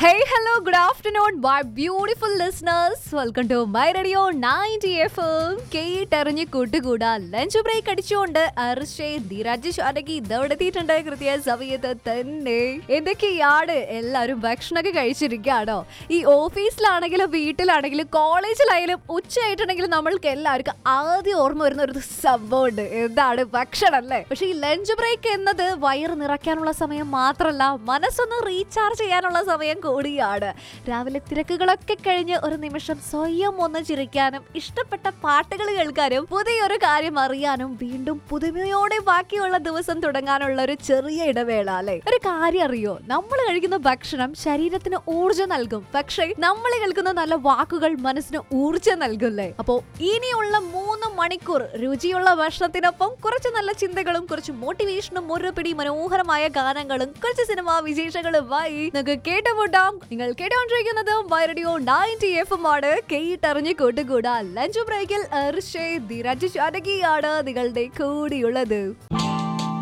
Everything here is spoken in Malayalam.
Hey, hello, good afternoon, my beautiful listeners. Welcome to my radio 90 FM. കേട്ടെറിഞ്ഞ് കൂട്ടുകൂടാ ലഞ്ച് ബ്രേക്ക് അടിച്ചുകൊണ്ട് അർഷേ ധീരാജ് ഷാനകി ഇതവിടെ എത്തിയിട്ടുണ്ട് കൃത്യ സമയത്ത് തന്നെ എന്തൊക്കെയാണ് എല്ലാവരും ഭക്ഷണമൊക്കെ കഴിച്ചിരിക്കുകയാണോ ഈ ഓഫീസിലാണെങ്കിലും വീട്ടിലാണെങ്കിലും കോളേജിലായാലും ഉച്ചയായിട്ടുണ്ടെങ്കിലും നമ്മൾക്ക് എല്ലാവർക്കും ആദ്യം ഓർമ്മ വരുന്ന ഒരു സംഭവമുണ്ട് എന്താണ് ഭക്ഷണം അല്ലേ പക്ഷെ ഈ ലഞ്ച് ബ്രേക്ക് എന്നത് വയറ് നിറയ്ക്കാനുള്ള സമയം മാത്രമല്ല മനസ്സൊന്ന് റീചാർജ് ചെയ്യാനുള്ള സമയം കൂടിയാണ് രാവിലെ തിരക്കുകളൊക്കെ കഴിഞ്ഞ് ഒരു നിമിഷം സ്വയം ഒന്ന് ചിരിക്കാനും ഇഷ്ടപ്പെട്ട പാട്ടുകൾ കേൾക്കാനും പുതിയൊരു കാര്യം അറിയാനും വീണ്ടും പുതുമയോടെ ബാക്കിയുള്ള ദിവസം തുടങ്ങാനുള്ള ഒരു ചെറിയ ഇടവേള അല്ലെ ഒരു കാര്യം അറിയോ നമ്മൾ കഴിക്കുന്ന ഭക്ഷണം ശരീരത്തിന് ഊർജ്ജം നൽകും പക്ഷേ നമ്മൾ കേൾക്കുന്ന നല്ല വാക്കുകൾ മനസ്സിന് ഊർജ്ജം നൽകില്ലേ അപ്പോ ഇനിയുള്ള മൂന്ന് മണിക്കൂർ രുചിയുള്ള ഭക്ഷണത്തിനൊപ്പം കുറച്ച് നല്ല ചിന്തകളും കുറച്ച് മോട്ടിവേഷനും ഒരു പിടി മനോഹരമായ ഗാനങ്ങളും കുറച്ച് സിനിമാ വിശേഷങ്ങളുമായി നിങ്ങൾക്ക് കേട്ടുമുട്ടാം നിങ്ങൾ കേട്ടുകൊണ്ടിരിക്കുന്നത് റേഡിയോ നയൻറ്റി എഫ് എം ആണ് കേട്ടറിഞ്ഞ് കൂട്ടുകൂടാ ലഞ്ച് ബ്രേക്കിൽ ഋഷേ ധീരാജ് ഷാനകിയാണ് നിങ്ങളുടെ കൂടിയുള്ളത്